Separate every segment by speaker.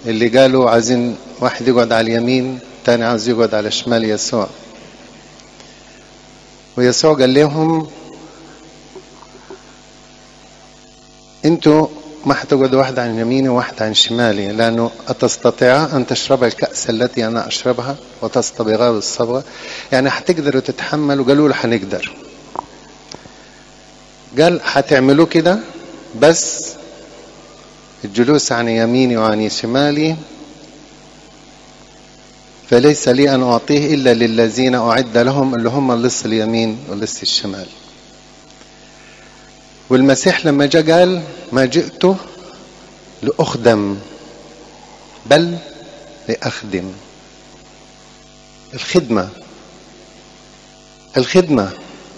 Speaker 1: اللي قالوا عايزين واحد يقعد على اليمين تاني عاوز يقعد على شمال يسوع ويسوع قال لهم انتوا ما حتقعدوا واحد عن يميني وواحد عن شمالي لأنه أتستطيعا أن تشرب الكأس التي أنا أشربها وتصطبغا بالصبغة يعني حتقدروا تتحملوا قالوا له حنقدر قال حتعملوا كده بس الجلوس عن يميني وعن شمالي فليس لي أن أعطيه إلا للذين أعد لهم اللي هم اللص اليمين واللص الشمال والمسيح لما جاء قال ما جئت لأخدم بل لأخدم الخدمة الخدمة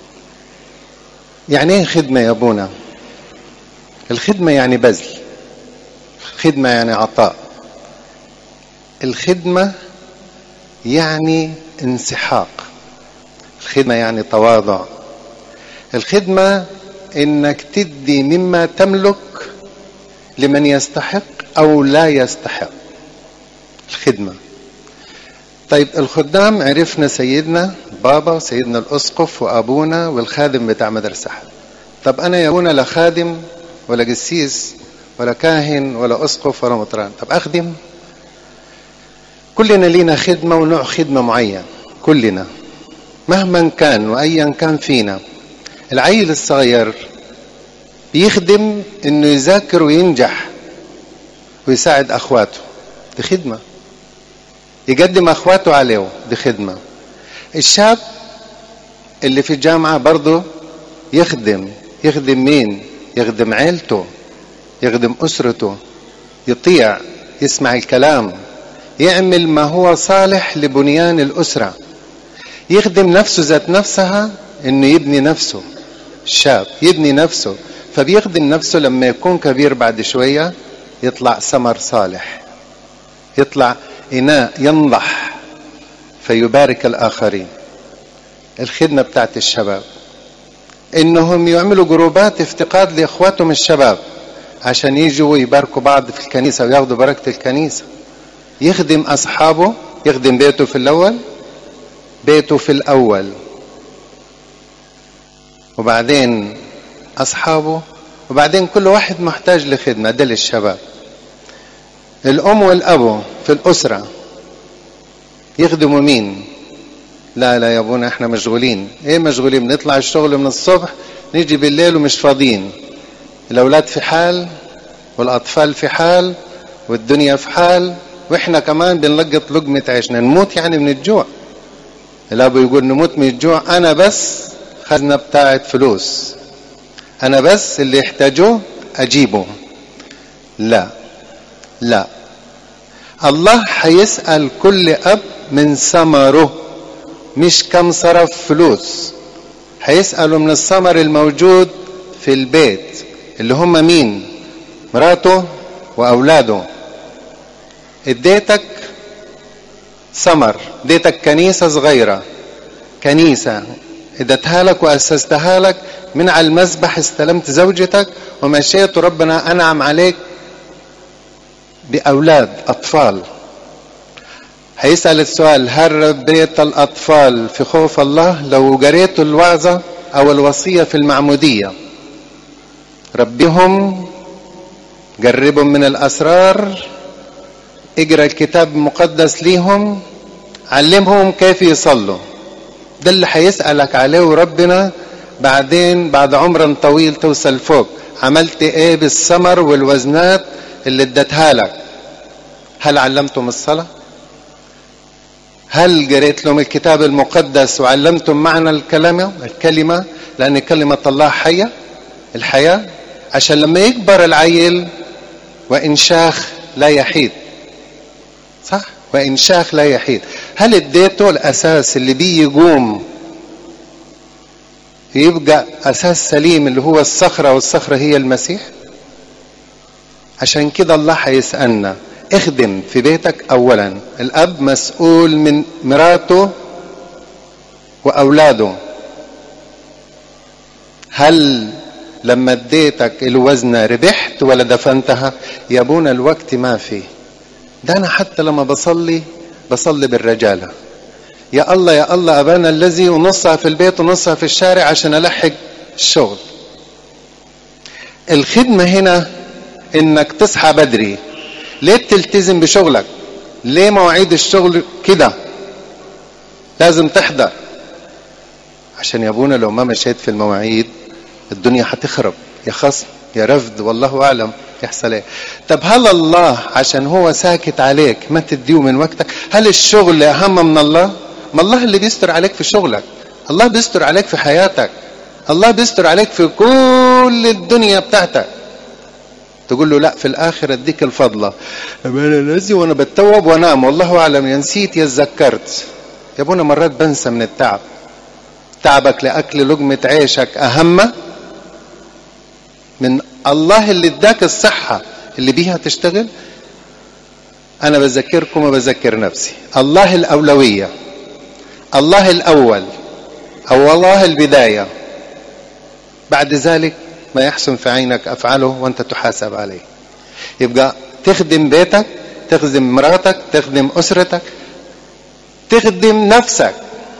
Speaker 1: يعني ايه خدمة يا ابونا الخدمة يعني بذل الخدمة يعني عطاء الخدمة يعني انسحاق الخدمة يعني تواضع الخدمة انك تدي مما تملك لمن يستحق او لا يستحق الخدمة طيب الخدام عرفنا سيدنا بابا وسيدنا الاسقف وابونا والخادم بتاع مدرسة حد طب انا يا ابونا لا خادم ولا قسيس ولا كاهن ولا اسقف ولا مطران طب اخدم كلنا لينا خدمة ونوع خدمة معين كلنا مهما كان وايا كان فينا العيل الصغير بيخدم انه يذاكر وينجح ويساعد اخواته دي خدمه يقدم اخواته عليه دي خدمه الشاب اللي في الجامعه برضه يخدم يخدم مين يخدم عيلته يخدم اسرته يطيع يسمع الكلام يعمل ما هو صالح لبنيان الاسره يخدم نفسه ذات نفسها انه يبني نفسه الشاب يبني نفسه فبيخدم نفسه لما يكون كبير بعد شوية يطلع ثمر صالح يطلع إناء ينضح فيبارك الآخرين الخدمة بتاعت الشباب إنهم يعملوا جروبات افتقاد لإخواتهم الشباب عشان يجوا ويباركوا بعض في الكنيسة وياخدوا بركة الكنيسة يخدم أصحابه يخدم بيته في الأول بيته في الأول وبعدين أصحابه وبعدين كل واحد محتاج لخدمة ده للشباب الأم والأبو في الأسرة يخدموا مين لا لا يا ابونا احنا مشغولين ايه مشغولين بنطلع الشغل من الصبح نيجي بالليل ومش فاضيين الاولاد في حال والاطفال في حال والدنيا في حال واحنا كمان بنلقط لقمة عيشنا نموت يعني من الجوع الابو يقول نموت من الجوع انا بس خزنة بتاعت فلوس انا بس اللي يحتاجوه اجيبه لا لا الله هيسأل كل اب من ثمره مش كم صرف فلوس هيسأله من الثمر الموجود في البيت اللي هم مين مراته واولاده اديتك ثمر اديتك كنيسة صغيرة كنيسة اديتها لك واسستها لك من على المسبح استلمت زوجتك ومشيت وربنا انعم عليك باولاد اطفال هيسأل السؤال هل ربيت الأطفال في خوف الله لو قريت الوعظة أو الوصية في المعمودية ربهم قربهم من الأسرار اقرأ الكتاب المقدس ليهم علمهم كيف يصلوا ده اللي هيسألك عليه وربنا بعدين بعد عمر طويل توصل فوق عملت ايه بالثمر والوزنات اللي ادتها لك هل علمتم الصلاه هل قريت لهم الكتاب المقدس وعلمتم معنى الكلمة الكلمة لأن كلمة الله حية الحياة عشان لما يكبر العيل وإن شاخ لا يحيد صح وإن شاخ لا يحيد هل اديته الأساس اللي بيه يقوم يبقى أساس سليم اللي هو الصخرة والصخرة هي المسيح عشان كده الله هيسألنا اخدم في بيتك اولا الاب مسؤول من مراته واولاده هل لما اديتك الوزنة ربحت ولا دفنتها يا ابونا الوقت ما في ده انا حتى لما بصلي بصلي بالرجاله يا الله يا الله ابانا الذي ونصها في البيت ونصها في الشارع عشان الحق الشغل الخدمه هنا انك تصحى بدري ليه بتلتزم بشغلك ليه مواعيد الشغل كده لازم تحضر عشان يا ابونا لو ما مشيت في المواعيد الدنيا هتخرب يا خصم يا رفض والله اعلم يحصل ايه طب هل الله عشان هو ساكت عليك ما تديه من وقتك هل الشغل اهم من الله ما الله اللي بيستر عليك في شغلك الله بيستر عليك في حياتك الله بيستر عليك في كل الدنيا بتاعتك تقول له لا في الاخر اديك الفضله انا ناسي وانا بتوب وانام والله اعلم يا نسيت يا اتذكرت يا ابونا مرات بنسى من التعب تعبك لاكل لقمه عيشك اهم من الله اللي اداك الصحه اللي بيها تشتغل انا بذكركم وبذكر نفسي الله الاولويه الله الاول او الله البدايه بعد ذلك ما يحسن في عينك افعله وانت تحاسب عليه يبقى تخدم بيتك تخدم مراتك تخدم اسرتك تخدم نفسك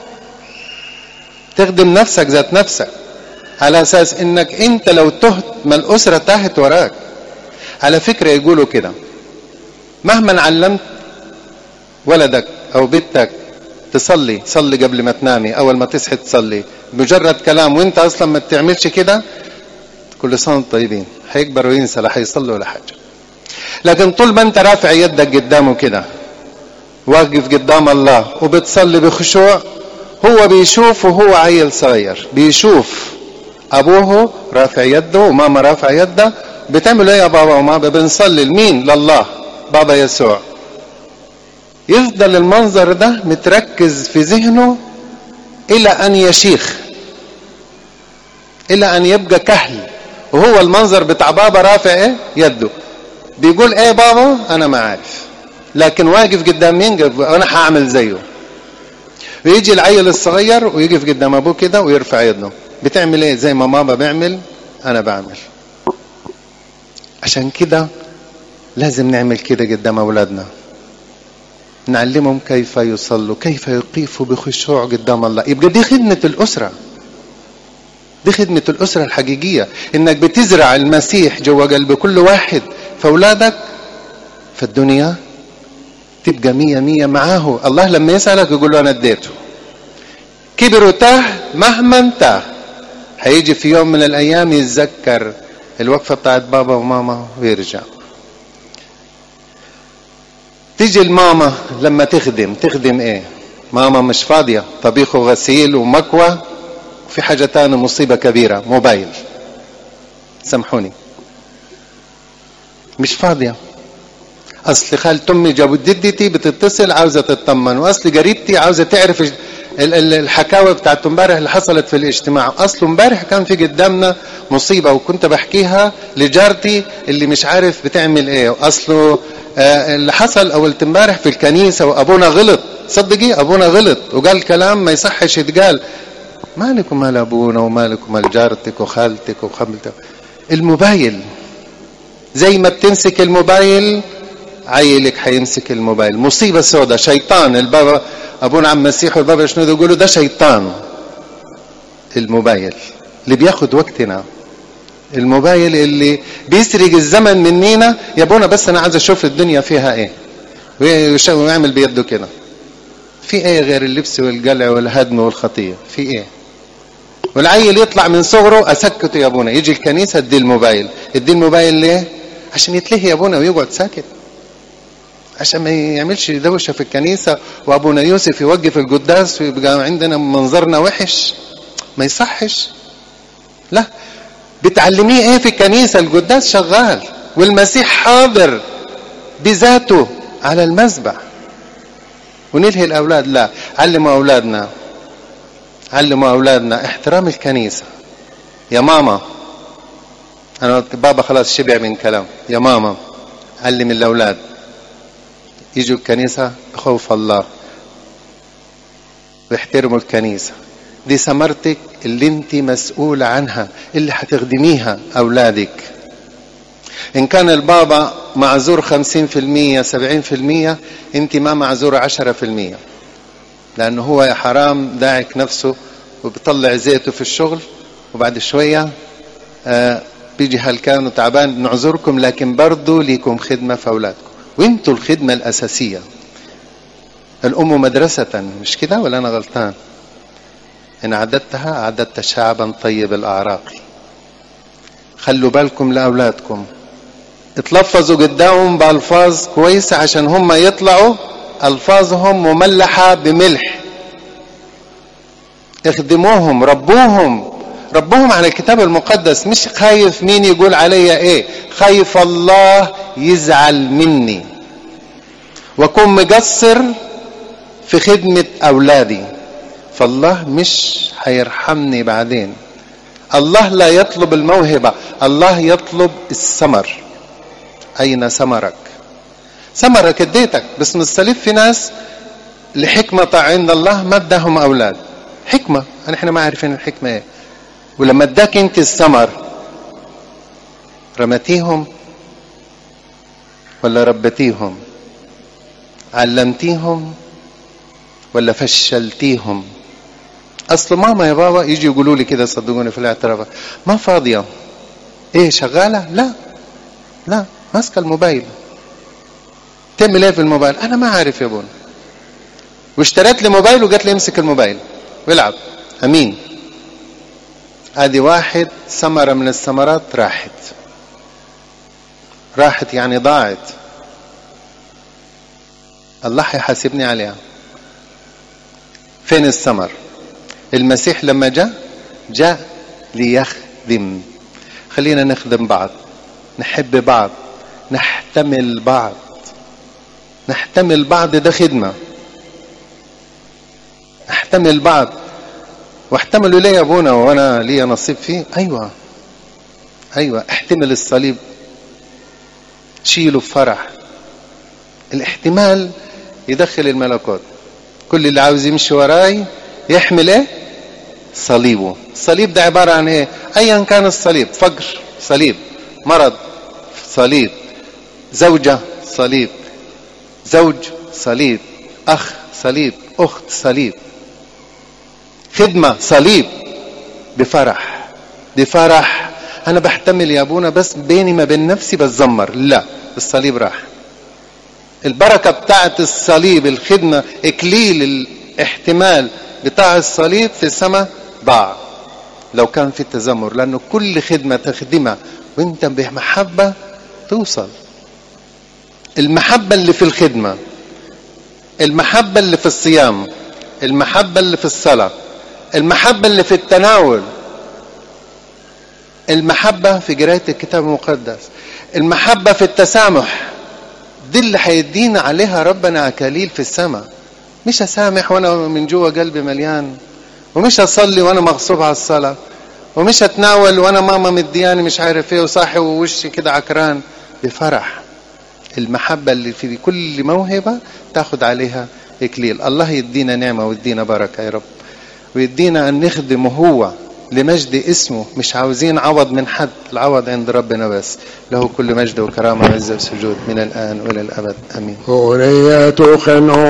Speaker 1: تخدم نفسك ذات نفسك على اساس انك انت لو تهت ما الاسره تاهت وراك على فكره يقولوا كده مهما علمت ولدك او بنتك تصلي صلي قبل ما تنامي اول ما تصحي تصلي مجرد كلام وانت اصلا ما بتعملش كده كل سنه وانتم طيبين هيكبر وينسى لا هيصلي ولا حاجه لكن طول ما انت رافع يدك قدامه كده واقف قدام الله وبتصلي بخشوع هو بيشوف وهو عيل صغير بيشوف ابوه رافع يده وماما رافع يده بتعملوا ايه يا بابا وماما بنصلي لمين لله بابا يسوع يفضل المنظر ده متركز في ذهنه الى ان يشيخ الى ان يبقى كهل وهو المنظر بتاع بابا رافع ايه يده بيقول ايه بابا انا ما عارف لكن واقف قدام مين انا هعمل زيه ويجي العيل الصغير ويقف قدام ابوه كده ويرفع يده بتعمل ايه زي ما ماما بيعمل انا بعمل عشان كده لازم نعمل كده قدام اولادنا نعلمهم كيف يصلوا كيف يقيفوا بخشوع قدام الله يبقى دي خدمة الأسرة دي خدمة الأسرة الحقيقية إنك بتزرع المسيح جوا قلب كل واحد فأولادك في الدنيا تبقى مية مية معاه الله لما يسألك يقول له أنا اديته كبر وتاه مهما تاه هيجي في يوم من الأيام يتذكر الوقفة بتاعت بابا وماما ويرجع تيجي الماما لما تخدم تخدم ايه ماما مش فاضية طبيخ وغسيل ومكوى وفي حاجة تانية مصيبة كبيرة موبايل سامحوني مش فاضية اصل خالة امي جابوا جدتي بتتصل عاوزة تطمن واصل قريبتي عاوزة تعرف الحكاوي بتاعت امبارح اللي حصلت في الاجتماع اصله امبارح كان في قدامنا مصيبة وكنت بحكيها لجارتي اللي مش عارف بتعمل ايه اصله آه اللي حصل اول امبارح في الكنيسة وابونا غلط صدقي ابونا غلط وقال كلام ما يصحش يتقال مالك ومال ابونا ومالك ومال جارتك وخالتك وخالتك الموبايل زي ما بتمسك الموبايل عيلك هيمسك الموبايل مصيبة سوداء شيطان البابا ابونا عم مسيح والبابا شنو يقولوا ده شيطان الموبايل اللي بياخد وقتنا الموبايل اللي بيسرق الزمن منينا يا ابونا بس انا عايز اشوف الدنيا فيها ايه ويعمل بيده كده في ايه غير اللبس والقلع والهدم والخطيه في ايه والعيل يطلع من صغره اسكته يا ابونا يجي الكنيسه ادي الموبايل ادي الموبايل ليه عشان يتلهي يا ابونا ويقعد ساكت عشان ما يعملش دوشه في الكنيسه وابونا يوسف يوقف القداس ويبقى عندنا منظرنا وحش ما يصحش لا بتعلميه ايه في الكنيسه القداس شغال والمسيح حاضر بذاته على المذبح ونلهي الاولاد لا علموا اولادنا علموا اولادنا احترام الكنيسه يا ماما انا بابا خلاص شبع من كلام يا ماما علم الاولاد يجوا الكنيسه بخوف الله ويحترموا الكنيسه دي ثمرتك اللي انت مسؤولة عنها اللي هتخدميها أولادك إن كان البابا معذور خمسين في المية سبعين في المية أنت ما معذورة عشرة في المية لأنه هو يا حرام داعك نفسه وبيطلع زيته في الشغل وبعد شوية آه بيجي هلكان وتعبان نعذركم لكن برضو ليكم خدمة في أولادكم وانتوا الخدمة الأساسية الأم مدرسة مش كده ولا أنا غلطان إن عددتها عددت شعبا طيب الأعراق خلوا بالكم لأولادكم اتلفظوا قدامهم بألفاظ كويسة عشان هم يطلعوا ألفاظهم مملحة بملح اخدموهم ربوهم ربهم على الكتاب المقدس مش خايف مين يقول عليا ايه خايف الله يزعل مني واكون مقصر في خدمة اولادي فالله مش هيرحمني بعدين الله لا يطلب الموهبة الله يطلب الثمر اين ثمرك ثمرك اديتك بس مستلف في ناس لحكمة عند الله ما اداهم اولاد حكمة احنا ما عارفين الحكمة ايه ولما اداك انت الثمر رمتيهم ولا ربتيهم علمتيهم ولا فشلتيهم اصل ماما يا بابا يجي يقولوا لي كده صدقوني في الاعتراف ما فاضيه ايه شغاله لا لا ماسكه الموبايل تعمل ايه في الموبايل انا ما عارف يا بون واشتريت لي موبايل وقالت لي امسك الموبايل والعب امين ادي واحد ثمرة من الثمرات راحت راحت يعني ضاعت الله هيحاسبني عليها فين الثمر المسيح لما جاء جاء ليخدم خلينا نخدم بعض نحب بعض نحتمل بعض نحتمل بعض ده خدمة نحتمل بعض واحتملوا ليه يا ابونا وانا لي نصيب فيه ايوه ايوه احتمل الصليب شيله بفرح الاحتمال يدخل الملكوت كل اللي عاوز يمشي وراي يحمل ايه صليبه الصليب ده عبارة عن ايه ايا كان الصليب فقر صليب مرض صليب زوجة صليب زوج صليب اخ صليب اخت صليب خدمة صليب بفرح بفرح أنا بحتمل يا أبونا بس بيني ما بين نفسي بتذمر لا الصليب راح البركة بتاعت الصليب الخدمة إكليل الاحتمال بتاع الصليب في السماء ضاع لو كان في التذمر لأنه كل خدمة تخدمها وانت بمحبة توصل المحبة اللي في الخدمة المحبة اللي في الصيام المحبة اللي في الصلاة المحبة اللي في التناول المحبة في قراية الكتاب المقدس المحبة في التسامح دي اللي هيدينا عليها ربنا أكاليل في السماء مش أسامح وأنا من جوه قلبي مليان ومش أصلي وأنا مغصوب على الصلاة ومش أتناول وأنا ماما مدياني مش عارف إيه وصاحي ووشي كده عكران بفرح المحبة اللي في كل موهبة تاخد عليها إكليل الله يدينا نعمة ويدينا بركة يا رب ويدينا أن نخدمه هو لمجد اسمه مش عاوزين عوض من حد العوض عند ربنا بس له كل مجد وكرامة وعزة وسجود من الآن وإلى الأبد أمين